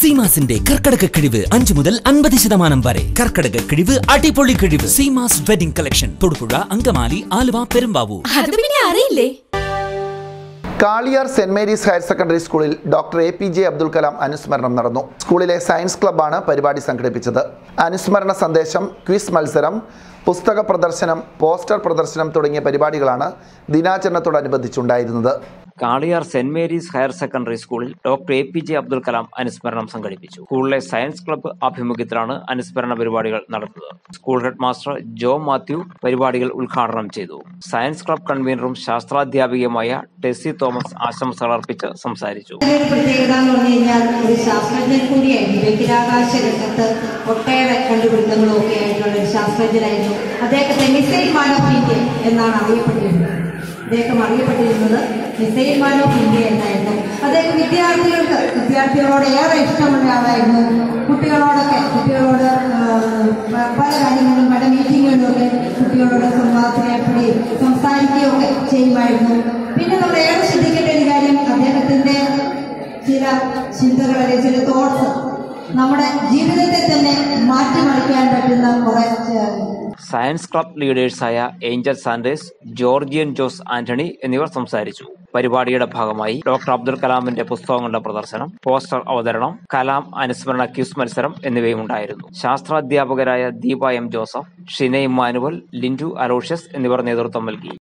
സീമാസിന്റെ കർക്കടക കിഴിവ് അഞ്ചു മുതൽ അൻപത് ശതമാനം വരെ കർക്കടക കിഴിവ് അടിപൊളി കിഴിവ് സീമാസ് വെഡിംഗ് കളക്ഷൻ തൊടുപുഴ അങ്കമാലി ആലുവ പെരുമ്പാവൂർ അത് പിന്നെ അറിയില്ലേ Kaliyar saint Mary's higher secondary സ്കൂളിൽ doctor A P J Abdul Kalam അനുസ്മരണം നടന്നു സ്കൂളിലെ സയൻസ് ക്ലബ്ബാണ് പരിപാടി സംഘടിപ്പിച്ചത് അനുസ്മരണ സന്ദേശം ക്വിസ് മത്സരം പുസ്തക പ്രദർശനം പോസ്റ്റർ പ്രദർശനം തുടങ്ങിയ പരിപാടികളാണ് ദിനാചരണത്തോടനുബന്ധിച്ചുണ്ടായിരുന്നത് Kaliyar saint Mary's higher secondary സ്കൂളിൽ doctor A P J Abdul Kalam അനുസ്മരണം സംഘടിപ്പിച്ചു സ്കൂളിലെ സയൻസ് ക്ലബ്ബ് ആഭിമുഖ്യത്തിലാണ് അനുസ്മരണ പരിപാടികൾ നടന്നത് school head master Jo Mathew പരിപാടികൾ ഉദ്ഘാടനം ചെയ്തു സയൻസ് ക്ലബ് കൺവീനറും ശാസ്ത്രാധ്യാപികയുമായ ടെസി തോമസ് ആശംസകൾ അർപ്പിച്ച് സംസാരിച്ചു ഒരു പ്രത്യേകത എന്ന് പറഞ്ഞു കഴിഞ്ഞാൽ ഒരു ശാസ്ത്രജ്ഞൻ കൂടിയായിരുന്നു ബഹിരാകാശ രംഗത്ത് ഒട്ടേറെ കണ്ടുപിടുത്തങ്ങളും ഒക്കെ ആയിട്ടുള്ള ഒരു ശാസ്ത്രജ്ഞനായിരുന്നു അദ്ദേഹത്തെ മിസൈൽ മാൻ ഓഫ് ഇന്ത്യ എന്നാണ് അറിയപ്പെട്ടിരുന്നത് അദ്ദേഹം അറിയപ്പെട്ടിരുന്നത് മിസൈൽ മാൻ ഓഫ് ഇന്ത്യ എന്നായിരുന്നു അദ്ദേഹം വിദ്യാർത്ഥികൾക്ക് വിദ്യാർത്ഥികളോട് ഏറെ ഇഷ്ടമുള്ള ആളായിരുന്നു കുട്ടികളോടൊക്കെ കുട്ടികളോട് ആ, പല കാര്യങ്ങളും പല മീറ്റിങ്ങുകളിലൊക്കെ കുട്ടികളോട് സംവാദത്തിലേർപ്പെടുകയും സംസാരിക്കുകയും ഒക്കെ ചെയ്യുമായിരുന്നു പിന്നെ നമ്മൾ ഏറെ ശ്രദ്ധിക്കേണ്ട ഒരു കാര്യം അദ്ദേഹത്തിന്റെ ചില ചിന്തകൾ അല്ലെങ്കിൽ ചില തോട്ട്സ് നമ്മുടെ ജീവിതത്തെ തന്നെ മാറ്റിമറിക്കാൻ പറ്റുന്ന കുറെ ചെ- സയൻസ് ക്ലബ് ലീഡേഴ്സായ ഏഞ്ചൽ സാൻഡേഴ്സ് ജോർജിയൻ ജോസ് ആന്റണി എന്നിവർ സംസാരിച്ചു പരിപാടിയുടെ ഭാഗമായി ഡോക്ടർ അബ്ദുൽ കലാമിന്റെ പുസ്തകങ്ങളുടെ പ്രദർശനം പോസ്റ്റർ അവതരണം കലാം അനുസ്മരണ ക്യൂസ് മത്സരം എന്നിവയും ഉണ്ടായിരുന്നു ശാസ്ത്രാധ്യാപകരായ ദീപ എം ജോസഫ് ഷിന ഇമ്മാനുവൽ ലിൻഡു അലോഷ്യസ് എന്നിവർ നേതൃത്വം നൽകി